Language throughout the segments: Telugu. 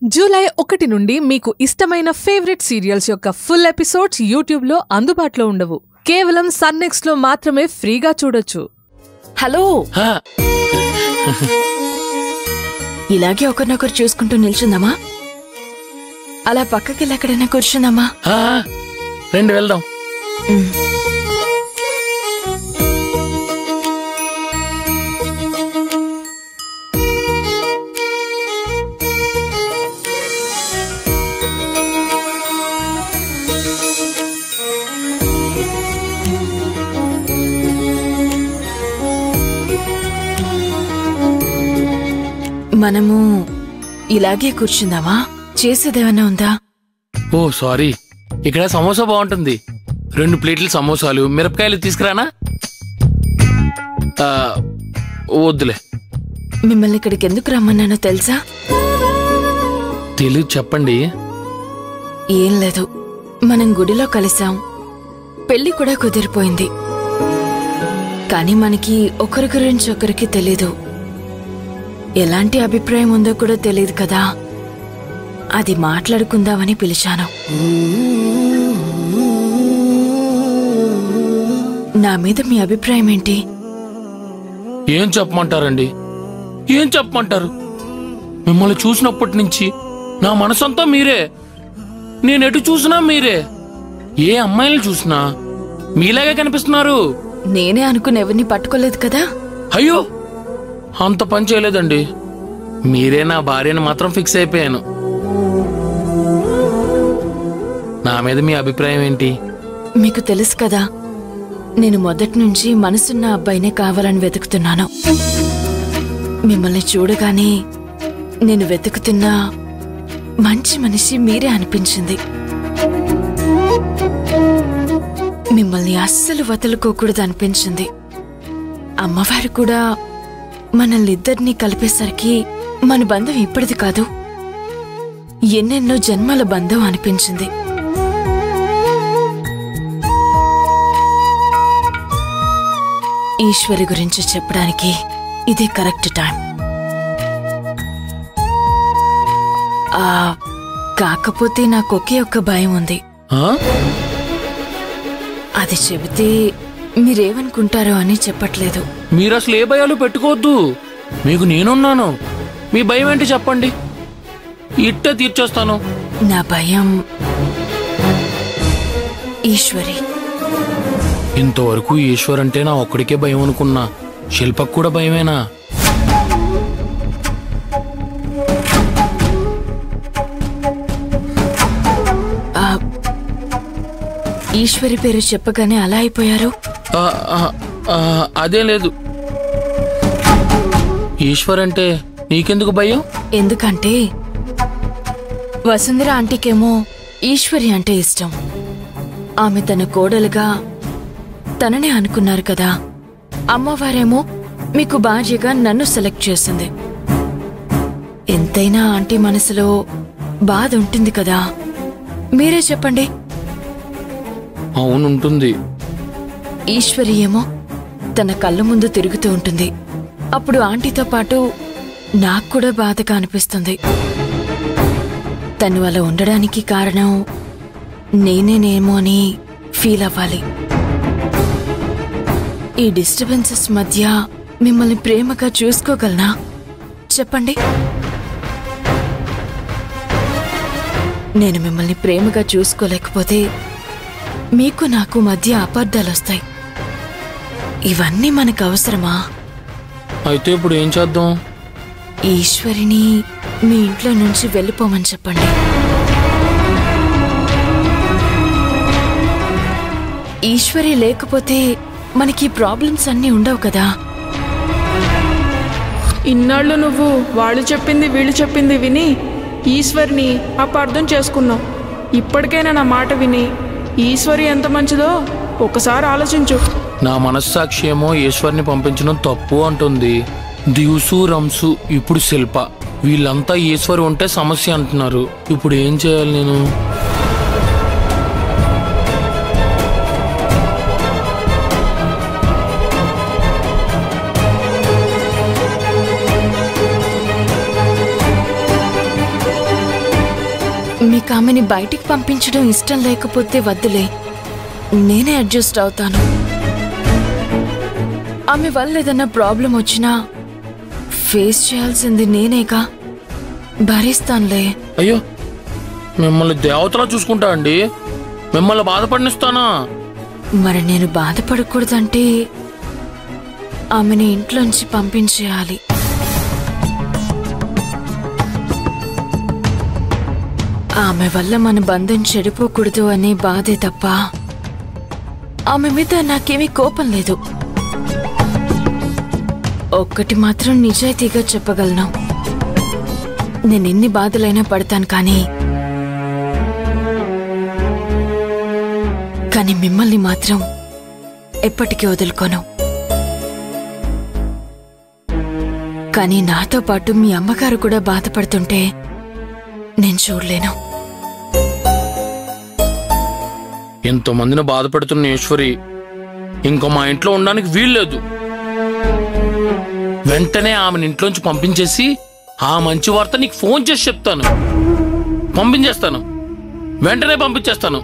జూలై ఒకటి నుండి మీకు ఇష్టమైన ఫేవరెట్ సీరియల్స్ యొక్క ఫుల్ ఎపిసోడ్స్ యూట్యూబ్లో అందుబాటులో ఉండవు కేవలం సన్నెక్స్ లో మాత్రమే ఫ్రీగా చూడొచ్చు హలో హా, ఇలాగే ఒకరినొకరు చూసుకుంటూ నిల్చుందామా అలా పక్కకి ఎక్కడైనా కూర్చుందామా హా, రండి వెళ్దాం మనము ఇలాగే కూర్చుందామా చేసేదేమన్నా ఉందా ఓ సారీ ఇక్కడ సమోసా బాగుంటుంది రెండు ప్లేట్లు సమోసాలు మిరపకాయలు తీసుకురానా ఆ, వద్దులే మిమ్మల్ని ఇక్కడికి ఎందుకు రమ్మన్నానో తెలుసా తెలియదు చెప్పండి ఏం లేదు మనం గుడిలో కలిసాం పెళ్లి కూడా కుదిరిపోయింది కానీ మనకి ఒకరి గురించి ఒకరికి తెలీదు ఎలాంటి అభిప్రాయం ఉందో కూడా తెలియదు కదా అది మాట్లాడుకుందామని పిలిచాను నా మీద మీ అభిప్రాయం ఏంటి ఏం చెప్పమంటారండి ఏం చెప్పమంటారు మిమ్మల్ని చూసినప్పటి నుంచి నా మనసంతా మీరే నేను ఎటు చూసినా మీరే ఏ అమ్మాయిని చూసినా మీలాగే కనిపిస్తున్నారు నేనే అనుకుని ఎవరిని పట్టుకోలేదు కదా అయ్యో అంత పని చేయలేదండి మీరే నా భార్యని మాత్రం ఫిక్స్ అయిపోయాను నా మీద మీ అభిప్రాయం ఏంటి మీకు తెలుసు కదా నేను మొదటి నుంచి మనసున్న అబ్బాయినే కావాలని వెతుకుతున్నాను మిమ్మల్ని చూడగానే నేను వెతుకుతున్న మంచి మనిషి మీరే అనిపించింది మిమ్మల్ని అస్సలు వదులుకోకూడదు అనిపించింది అమ్మవారు కూడా మనల్ని ఇద్దరినీ కలిపేసరికి మన బంధం ఇప్పటిది కాదు ఎన్నెన్నో జన్మల బంధం అనిపించింది ఈశ్వరి గురించి చెప్పడానికి ఇదే కరెక్ట్ టైం ఆ కాకపోతే నాకు ఒకే ఒక్క భయం ఉంది ఆ? అది చెబితే మీరేమనుకుంటారో అని చెప్పట్లేదు మీరు అసలు ఏ భయాలు పెట్టుకోవద్దు మీకు నేనున్నాను మీ భయం ఏంటి చెప్పండి ఇట్టే తీర్చేస్తాను నా భయం ఈశ్వరి ఇంతవరకు ఈశ్వర్ అంటే నా ఒక్కడికే భయం అనుకున్నా శిల్పకు కూడా భయమేనా ఆ ఈశ్వరి పేరు చెప్పగానే అలా అయిపోయారు ఆ, ఆ, ఆ, అదే లేదు ఈశ్వర్ అంటే నీకెందుకు భయం ఎందుకంటే వసుంధర ఆంటీకేమో ఈశ్వరి అంటే ఇష్టం ఆమె తన కోడలుగా తననే అనుకున్నారు కదా అమ్మవారేమో మీకు భార్యగా నన్ను సెలెక్ట్ చేసింది ఎంతైనా ఆంటీ మనసులో బాధ ఉంటుంది కదా మీరే చెప్పండి అవునుంటుంది ఈశ్వరి ఏమో తన కళ్ళ ముందు తిరుగుతూ ఉంటుంది అప్పుడు ఆంటీతో పాటు నాకు కూడా బాధగా అనిపిస్తుంది తను అలా ఉండడానికి కారణం నేనేనేమో అని ఫీల్ అవ్వాలి ఈ డిస్టర్బెన్సెస్ మధ్య మిమ్మల్ని ప్రేమగా చూసుకోగలనా చెప్పండి నేను మిమ్మల్ని ప్రేమగా చూసుకోలేకపోతే మీకు నాకు మధ్య అపార్థాలు వస్తాయి ఇవన్నీ మనకు అవసరమా అయితే ఇప్పుడు ఏం చేద్దాం ఈశ్వరిని మీ ఇంట్లో నుంచి వెళ్ళిపోమని చెప్పండి ఈశ్వరి లేకపోతే మనకి ప్రాబ్లమ్స్ అన్నీ ఉండవు కదా ఇన్నాళ్ళు నువ్వు వాళ్ళు చెప్పింది వీళ్ళు చెప్పింది విని ఈశ్వరిని అపార్థం చేసుకున్నావు ఇప్పటికైనా నా మాట విని ఈశ్వరి ఎంత మంచిదో ఒకసారి ఆలోచించు నా మనస్సాక్షి ఏమో ఈశ్వర్ని పంపించడం తప్పు అంటుంది దివుసు రంసు ఇప్పుడు శిల్ప వీళ్ళంతా ఈశ్వర్ ఉంటే సమస్య అంటున్నారు ఇప్పుడు ఏం చేయాలి నేను మీకు ఆమెని బయటికి పంపించడం ఇష్టం లేకపోతే వద్దులే నేనే అడ్జస్ట్ అవుతాను ఆమె వల్ల ఏదైనా ప్రాబ్లం వచ్చినా ఫేస్ చేయాల్సింది నేనేగా భరిస్తానులే అయ్యో మిమ్మల్ని దేవతలా చూసుకుంటా అండి మిమ్మల్ని బాధపడినిస్తానా మరి నేను బాధపడకూడదంటే ఆమెని ఇంట్లోంచి పంపించేయాలి ఆమె వల్ల మన బంధం చెడిపోకూడదు అనే బాధే తప్ప ఆమె మీద నాకేమీ కోపం లేదు ఒక్కటి మాత్రం నిజాయితీగా చెప్పగలను నేను ఎన్ని బాధలైనా పడతాను కానీ కానీ మిమ్మల్ని మాత్రం ఎప్పటికీ వదులుకోను కానీ నాతో పాటు మీ అమ్మగారు కూడా బాధపడుతుంటే నేను చూడలేను ఇంతమందిని బాధపెడుతున్న ఈశ్వరి ఇంకో మా ఇంట్లో ఉండడానికి వీల్లేదు వెంటనే ఆమెను ఇంట్లోంచి పంపించేసి ఆ మంచి వార్త నీకు ఫోన్ చేసి చెప్తాను పంపించేస్తాను వెంటనే పంపించేస్తాను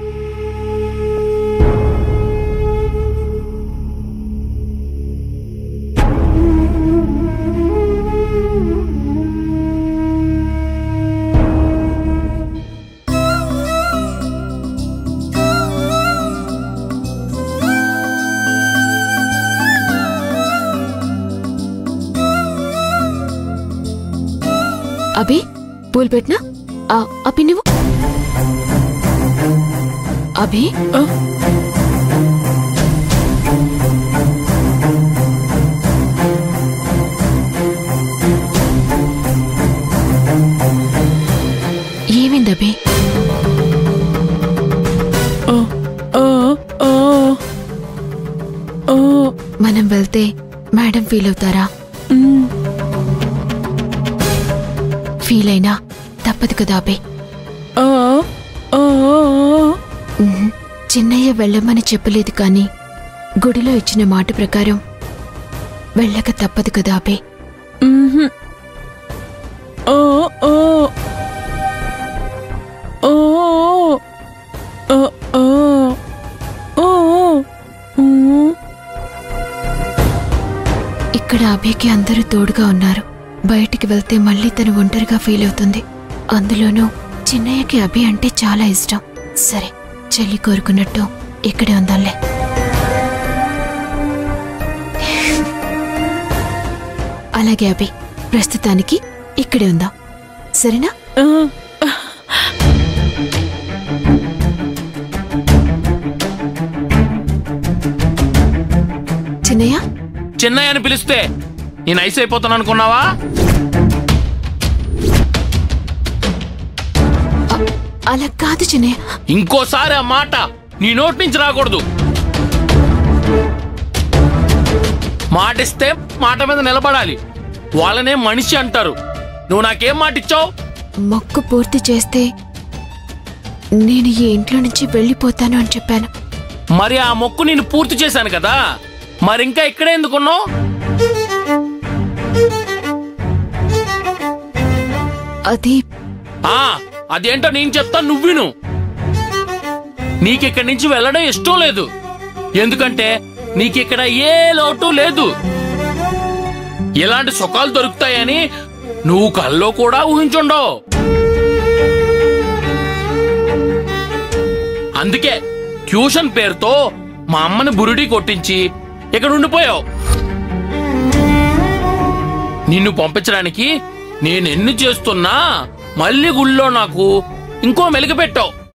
అభి పూలు పెట్టినా ఆ, అభి నువ్వు అభి ఏమైంది అభి మనం వెళ్తే మేడం ఫీల్ అవుతారా ఫీల్ అయినా తప్పదు కదా అభి ఉహుం. చిన్నయ్య వెళ్ళమని చెప్పలేదు కానీ గుడిలో ఇచ్చిన మాట ప్రకారం వెళ్ళక తప్పదు కదా అభి ఇక్కడ అభికి అందరూ తోడుగా ఉన్నారు బయటికి వెళ్తే మళ్ళీ తను ఒంటరిగా ఫీల్ అవుతుంది అందులోనూ చిన్నయ్యకి అభి అంటే చాలా ఇష్టం సరే చెల్లి కోరుకున్నట్టు ఇక్కడే ఉందాంలే అలాగే అభి ప్రస్తుతానికి ఇక్కడే ఉందాం సరేనా చిన్నయ్య చిన్నయ్య అని పిలిస్తే నేను ఐస్ అయిపోతాను అనుకున్నావా అ- అలా కాదు చిన్నయ్య ఇంకోసారి ఆ మాట నీ నోటి నుంచి రాకూడదు మాటిస్తే మాట మీద నిలబడాలి వాళ్ళనే మనిషి అంటారు నువ్వు నాకేం మాట ఇచ్చావు మొక్కు పూర్తి చేస్తే నేను ఈ ఇంట్లో నుంచి వెళ్ళిపోతాను అని చెప్పాను మరి ఆ మొక్కు నేను పూర్తి చేశాను కదా మరి ఇంకా ఇక్కడే ఎందుకున్నావు అది ఆ అదేంటో నేను చెప్తాను నువ్వు విను నీకిక్కడి నుంచి వెళ్ళడం ఇష్టం లేదు ఎందుకంటే నీకిక్కడ ఏ లోటు లేదు ఇలాంటి సుఖాలు దొరుకుతాయని నువ్వు కల్లో కూడా ఊహించుండవు అందుకే ట్యూషన్ పేరుతో మా అమ్మని బురుడి కొట్టించి ఇక్కడ ఉండిపోయావు నిన్ను పంపించడానికి నేను ఎన్ని చేస్తున్నా మళ్ళీ గుళ్ళో నాకు ఇంకో మెలిక పెట్టావు